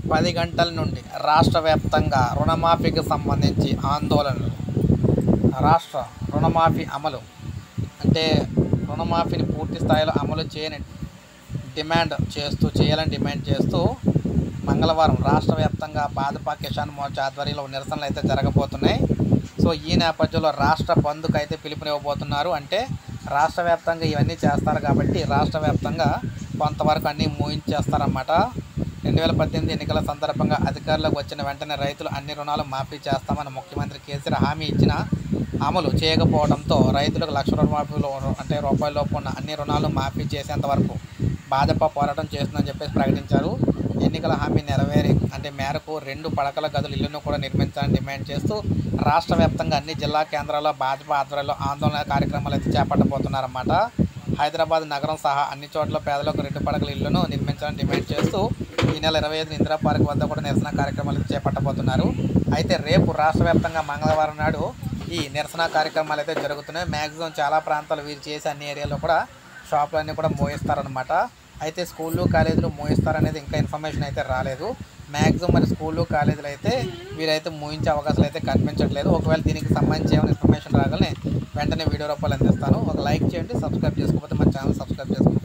పది గంటల నుండి రాష్ట్ర వ్యాప్తంగా రుణమాఫీకి సంబంధించి ఆందోళనలు రాష్ట్ర రుణమాఫీ అమలు అంటే రుణమాఫీని పూర్తి స్థాయిలో అమలు చేయని డిమాండ్ చేస్తూ చేయాలని డిమాండ్ చేస్తూ మంగళవారం రాష్ట్ర వ్యాప్తంగా భాజపా కిసాన్ మోర్చా ఆధ్వర్యంలో నిరసనలు అయితే జరగబోతున్నాయి సో ఈ నేపథ్యంలో రాష్ట్ర బంద్కు అయితే పిలుపునివ్వబోతున్నారు అంటే రాష్ట్ర వ్యాప్తంగా ఇవన్నీ చేస్తారు కాబట్టి రాష్ట్ర వ్యాప్తంగా కొంతవరకు అన్నీ మూయించేస్తారన్నమాట రెండు వేల పద్దెనిమిది ఎన్నికల సందర్భంగా అధికారంలోకి వచ్చిన వెంటనే రైతులు అన్ని రుణాలు మాఫీ చేస్తామని ముఖ్యమంత్రి కేసీఆర్ హామీ ఇచ్చిన అమలు చేయకపోవడంతో రైతులకు లక్ష రుణమాఫీలో అంటే రూపాయలలోపు ఉన్న అన్ని రుణాలు మాఫీ చేసేంత వరకు భాజపా పోరాటం చేస్తుందని చెప్పేసి ప్రకటించారు ఎన్నికల హామీ నెరవేరి అంటే మేరకు రెండు పడకల గదులు ఇళ్లను కూడా నిర్మించాలని డిమాండ్ చేస్తూ రాష్ట్ర వ్యాప్తంగా అన్ని జిల్లా కేంద్రాల్లో భాజపా ఆధ్వర్యంలో ఆందోళన కార్యక్రమాలు అయితే చేపట్టబోతున్నారన్నమాట హైదరాబాద్ నగరం సహా అన్ని చోట్ల పేదలకు రెండు పడకల ఇళ్లను నిర్మించాలని డిమాండ్ చేస్తూ ఈ నెల ఇరవై ఐదు ఇందిరా పార్క్ వద్ద కూడా నిరసన కార్యక్రమాలు అయితే చేపట్టబోతున్నారు అయితే రేపు రాష్ట్ర వ్యాప్తంగా మంగళవారం నాడు ఈ నిరసన కార్యక్రమాలు అయితే జరుగుతున్నాయి మ్యాక్సిమం చాలా ప్రాంతాలు వీరు చేసే అన్ని ఏరియాలో కూడా షాపులన్నీ కూడా మోయిస్తారనమాట అయితే స్కూళ్ళు కాలేజీలు మోయిస్తారనేది ఇంకా ఇన్ఫర్మేషన్ అయితే రాలేదు మ్యాక్సిమం మరి స్కూళ్ళు కాలేజీలు అయితే వీరైతే మోయించే అవకాశాలు అయితే కనిపించట్లేదు ఒకవేళ దీనికి సంబంధించి ఏమైనా ఇన్ఫర్మేషన్ రాగానే వెంటనే వీడియో రూపాయలు అందిస్తాను ఒక లైక్ చేయండి సబ్స్క్రైబ్ చేసుకోకపోతే మన ఛానల్ సబ్స్క్రైబ్ చేసుకోండి